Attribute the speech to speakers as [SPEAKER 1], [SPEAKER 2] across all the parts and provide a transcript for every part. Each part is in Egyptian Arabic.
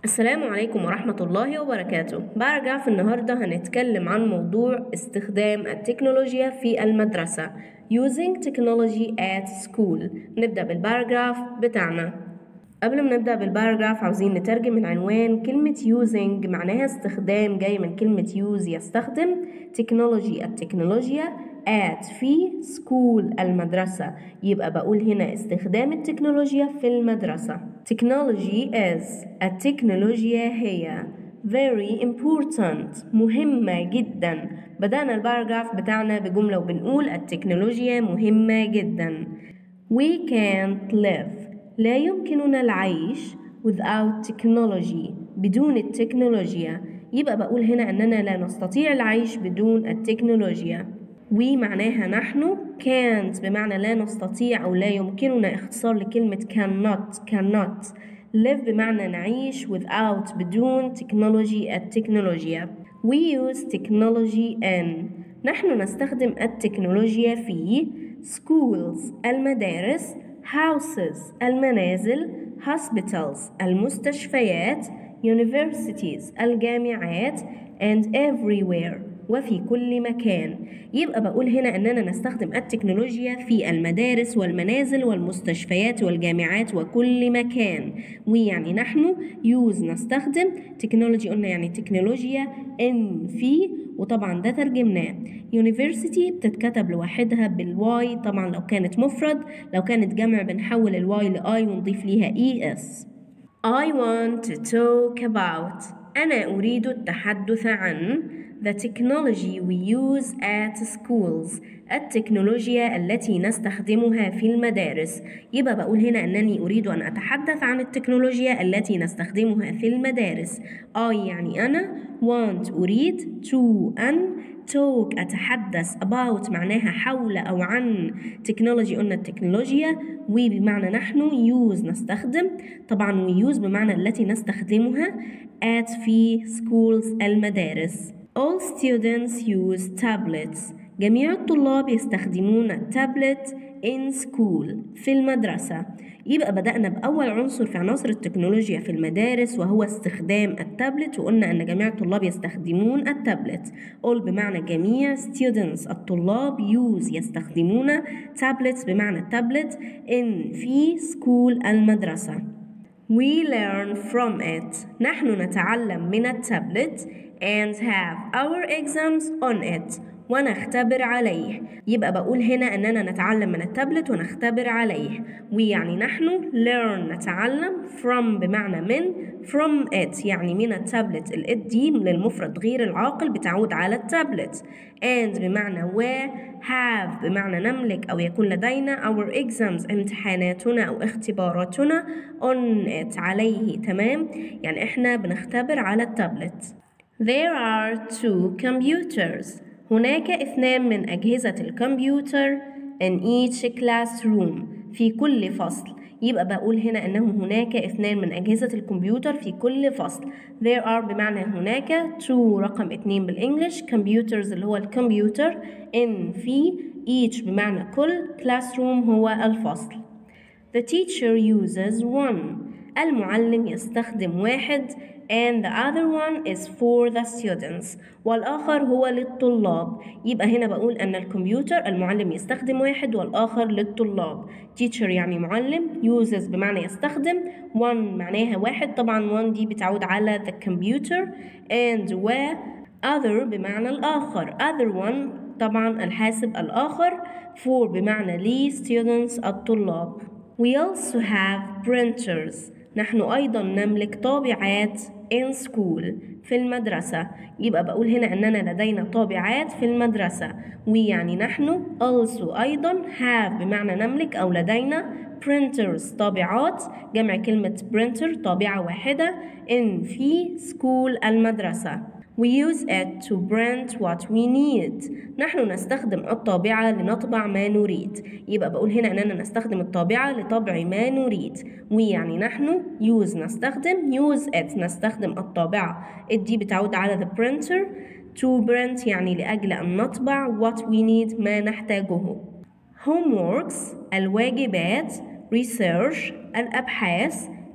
[SPEAKER 1] السلام عليكم ورحمة الله وبركاته باراجراف النهاردة هنتكلم عن موضوع استخدام التكنولوجيا في المدرسة using technology at school نبدأ بالباراجراف بتاعنا قبل ما نبدأ بالباراجراف عاوزين نترجم العنوان كلمة using معناها استخدام جاي من كلمة use يستخدم تكنولوجي التكنولوجيا at في school المدرسة يبقى بقول هنا استخدام التكنولوجيا في المدرسة technology is التكنولوجيا هي very important مهمة جدا بدأنا الباراجراف بتاعنا بجملة وبنقول التكنولوجيا مهمة جدا we can't live لا يمكننا العيش without technology بدون التكنولوجيا يبقى بقول هنا أننا لا نستطيع العيش بدون التكنولوجيا we معناها نحن can't بمعنى لا نستطيع أو لا يمكننا اختصار لكلمة cannot cannot live بمعنى نعيش without بدون technology التكنولوجيا we use technology in نحن نستخدم التكنولوجيا في schools المدارس houses المنازل hospitals المستشفيات universities الجامعات and everywhere وفي كل مكان يبقى بقول هنا أننا نستخدم التكنولوجيا في المدارس والمنازل والمستشفيات والجامعات وكل مكان ويعني نحن يوز نستخدم تكنولوجي قلنا يعني تكنولوجيا ان في وطبعا ده ترجمناه يونيفرسيتي بتتكتب لوحدها بالواي طبعا لو كانت مفرد لو كانت جمع بنحول الواي لاي ونضيف ليها اي اس I want to talk about أنا أريد التحدث عن the technology we use at schools التكنولوجيا التي نستخدمها في المدارس يبقى بقول هنا أنني أريد أن أتحدث عن التكنولوجيا التي نستخدمها في المدارس I يعني أنا want أريد to أن talk أتحدث about معناها حول أو عن تكنولوجي قلنا التكنولوجيا we بمعنى نحن use نستخدم طبعا we use بمعنى التي نستخدمها at في schools المدارس All students use tablets. جميع الطلاب يستخدمون التابلت in school في المدرسة يبقى بدأنا بأول عنصر في عناصر التكنولوجيا في المدارس وهو استخدام التابلت وقلنا أن جميع الطلاب يستخدمون التابلت all بمعنى جميع students الطلاب use يستخدمون tablets بمعنى التابلت in في school المدرسة We learn from it نحن نتعلم من التابلت and have our exams on it ونختبر عليه يبقى بقول هنا أننا نتعلم من التابلت ونختبر عليه ويعني نحن learn نتعلم from بمعنى من from it يعني من التابلت الات دي للمفرد غير العاقل بتعود على التابلت and بمعنى و have بمعنى نملك أو يكون لدينا our exams امتحاناتنا أو اختباراتنا on it عليه تمام يعني احنا بنختبر على التابلت There are two computers. هناك اثنان من أجهزة الكمبيوتر in each classroom في كل فصل يبقى بقول هنا أنه هناك اثنان من أجهزة الكمبيوتر في كل فصل there are بمعنى هناك two رقم اتنين بالإنجلش computers اللي هو الكمبيوتر in في each بمعنى كل classroom هو الفصل the teacher uses one المعلم يستخدم واحد and the other one is for the students والآخر هو للطلاب يبقى هنا بقول أن الكمبيوتر المعلم يستخدم واحد والآخر للطلاب teacher يعني معلم uses بمعنى يستخدم one معناها واحد طبعا one دي بتعود على the computer and و other بمعنى الآخر other one طبعا الحاسب الآخر for بمعنى لي students الطلاب we also have printers نحن أيضا نملك طابعات in school في المدرسة يبقى بقول هنا أننا لدينا طابعات في المدرسة ويعني نحن also أيضا have بمعنى نملك أو لدينا printers طابعات جمع كلمة printer طابعة واحدة in في school المدرسة We use it to print what we need. نحن نستخدم الطابعة لنطبع ما نريد. يبقى بقول هنا أننا نستخدم الطابعة لطبع ما نريد. We يعني نحن use نستخدم use it نستخدم الطابعة. it دي بتعود على the printer. To print يعني لأجل أن نطبع what we need ما نحتاجه. Homeworks الواجبات research الأبحاث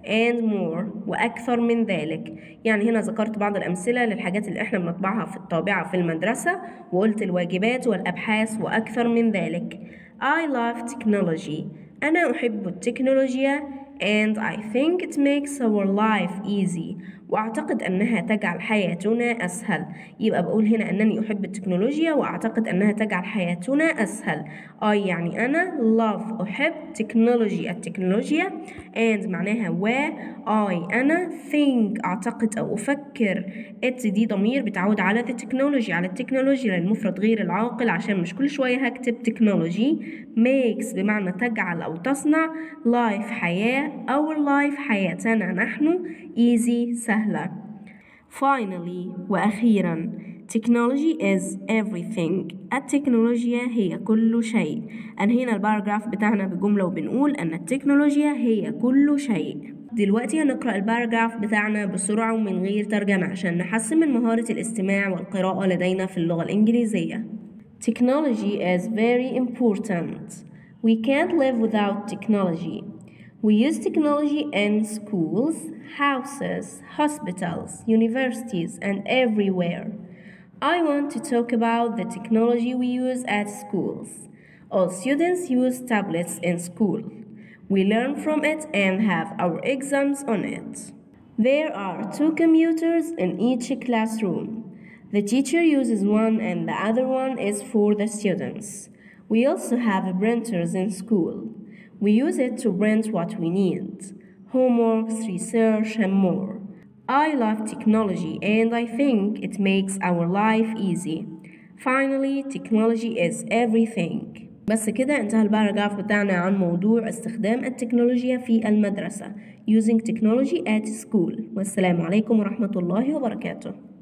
[SPEAKER 1] and more وأكثر من ذلك يعني هنا ذكرت بعض الأمثلة للحاجات اللي احنا بنطبعها في الطابعة في المدرسة وقلت الواجبات والأبحاث وأكثر من ذلك I love technology أنا أحب التكنولوجيا and I think it makes our life easy وأعتقد أنها تجعل حياتنا أسهل يبقى بقول هنا أنني أحب التكنولوجيا وأعتقد أنها تجعل حياتنا أسهل I يعني أنا love أحب تكنولوجي التكنولوجيا and معناها و I أنا think أعتقد أو أفكر it دي ضمير بتعود على the technology على التكنولوجيا للمفرد غير العاقل عشان مش كل شوية هكتب تكنولوجي makes بمعنى تجعل أو تصنع life حياة our life حياتنا نحن easy سهلة Finally وأخيرا technology is everything التكنولوجيا هي كل شيء أنهينا الباراجراف بتاعنا بجملة وبنقول أن التكنولوجيا هي كل شيء دلوقتي هنقرأ الباراجراف بتاعنا بسرعة ومن غير ترجمة عشان نحسن من مهارة الاستماع والقراءة لدينا في اللغة الإنجليزية Technology is very important. We can't live without technology. We use technology in schools, houses, hospitals, universities, and everywhere. I want to talk about the technology we use at schools. All students use tablets in school. We learn from it and have our exams on it. There are two computers in each classroom. The teacher uses one and the other one is for the students. We also have printers in school. We use it to print what we need homeworks, research, and more. I love technology and I think it makes our life easy. Finally, technology is everything. بس كده انتهى الباراجراف بتاعنا عن موضوع استخدام التكنولوجيا في المدرسة using technology at school والسلام عليكم ورحمة الله وبركاته